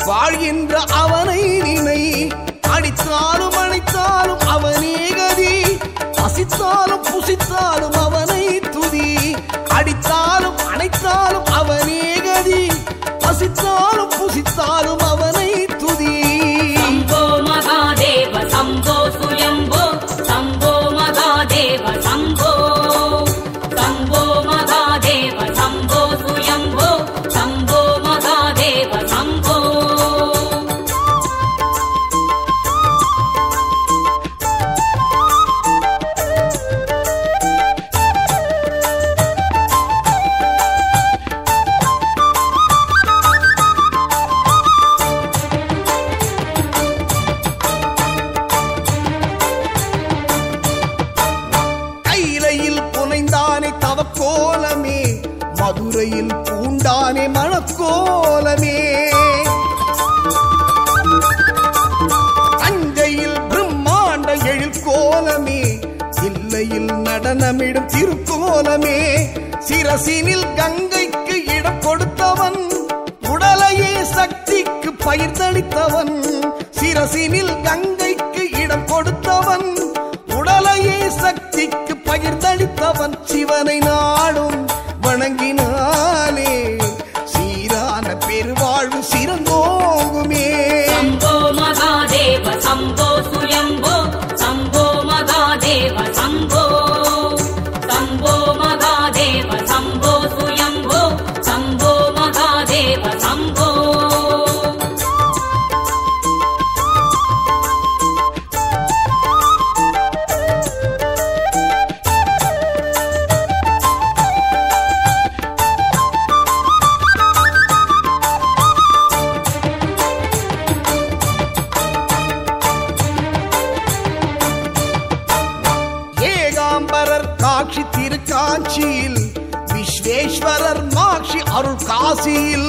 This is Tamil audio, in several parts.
வாழ்கின்ற அவனை நினை அடித்தாலும் அணைத்தாலும் அவனே கதி பசித்தாலும் புசித்தாலும் அவனை துதி அடித்தாலும் அணைத்தாலும் அவனே கதி பசித்தாலும் புசித்தாலும் அவனை துதி शम्भो महादेव शम्भो सुयम्भो शम्भो महादेव शम्भो शम्भो महादेव शम्भो सुयम्भो शम्भो महादेव शम्भो கைலையில் புனைந்தானே தவக்கோலமே மதுரையில் பூண்டானே மணக்கோலமே தஞ்சையில் பிரம்மாண்ட எழில் கோலமே இல்லையில் நடனமிடும் திருக்கோலமே சிரசினில் கங்கைக்கு இடம் கொடுத்தவன் உடலையே சக்திக்கு பயிர்ந்தளித்தவன் சிரசினில் கங்கைக்கு இடம் கொடுத்தவன் உடலையே சக்திக்கு பகிர்ந்தளித்தவன் சிவனை நாடும் வணங்கினாலே சீரான பெருவாழ்வு சிறந்தோங்குமே शम्भो महादेव शम्भो सुयम्भो शम्भो महादेव शम्भो शम्भो महादेव शम्भो सुयम्भो शम्भो महादेव शम्भो ஏகாம்பரர் காட்சி திருக்காட்சியில் விஸ்வேஸ்வரர் மாட்சி அருள் காசியில்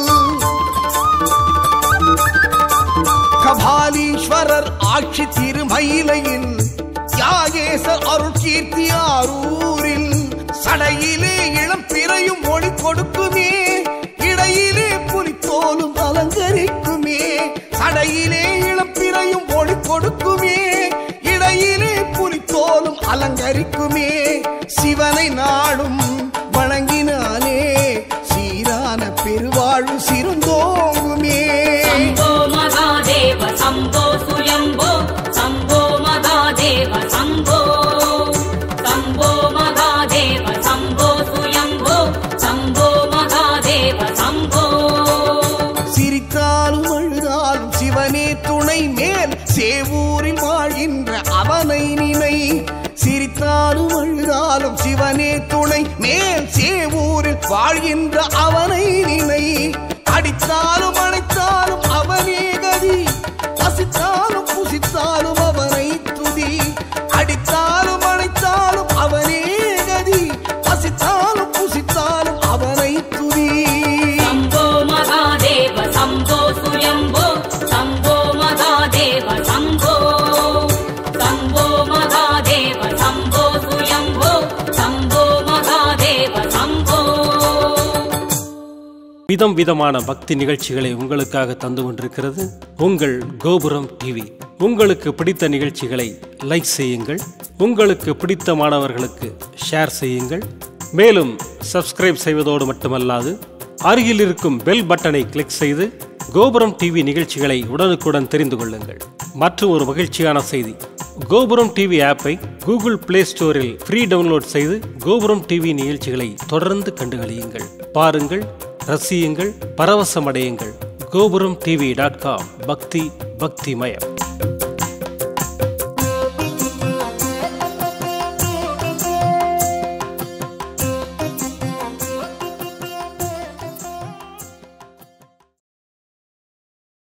கபாலீஸ்வரர் ஆட்சி திருமயிலையில் தியாகேசர் அருள் கீர்த்தி ஆரூரில் சடையிலே இளம் பிறையும் ஒளி கொடுக்குமே இடையிலே புலித்தோலும் அலங்கரிக்குமே சடையிலே இளம் பிறையும் ஒளி கொடுக்குமே இடையிலே புலித்தோலும் அலங்கரிக்குமே சிவனை நாடும் வணங்கினாலே சீரான பெருவாழ்வு சிறந்தோங்குமே शम्भो महादेव शम्भो सुयम्भो शम्भो महादेव शम्भो शम्भो महादेव शम्भो सुयम्भो शम्भो महादेव शम्भो சிரித்தாலும் அழுதாலும் சிவனே துணை மேல் சேவூரில் வாழ்கின்ற அவனை நினை சிரித்தாலும் அழுதாலும் சிவனே துணை மேல் சேவூரில் வாழ்கின்ற அவனை நினை அடித்தாலும் அணைத்தாலும் அவனே கதி பசித்தாலும் புசித்தாலும் அவனை துதி அடித்தாலும் அணைத்தாலும் அவனே கதி பசித்தாலும் புசித்தாலும் அவனை துதி शम्भो महादेव शम्भो सुयम्भो शम्भो महादेव शम्भो शम्भो महादेव शम्भो सुयम्भो शम्भो महादेव शम्भो விதம் விதமான பக்தி நிகழ்ச்சிகளை உங்களுக்காக தந்து கொண்டிருக்கிறது உங்கள் கோபுரம் டிவி உங்களுக்கு பிடித்த நிகழ்ச்சிகளை லைக் செய்யுங்கள் உங்களுக்கு பிடித்த மாணவர்களுக்கு ஷேர் செய்யுங்கள் மேலும் சப்ஸ்கிரைப் செய்வதோடு மட்டுமல்லாது அருகில் இருக்கும் பெல் பட்டனை கிளிக் செய்து கோபுரம் டிவி நிகழ்ச்சிகளை உடனுக்குடன் தெரிந்து கொள்ளுங்கள் மற்றும் ஒரு மகிழ்ச்சியான செய்தி கோபுரம் டிவி ஆப்பை கூகுள் பிளே ஸ்டோரில் ஃப்ரீ டவுன்லோட் செய்து கோபுரம் டிவி நிகழ்ச்சிகளை தொடர்ந்து கண்டுகளியுங்கள் பாருங்கள் ரசியுங்கள் பரவசமடையுங்கள் கோபுரம் டிவி டாட் காம் பக்தி பக்திமயம்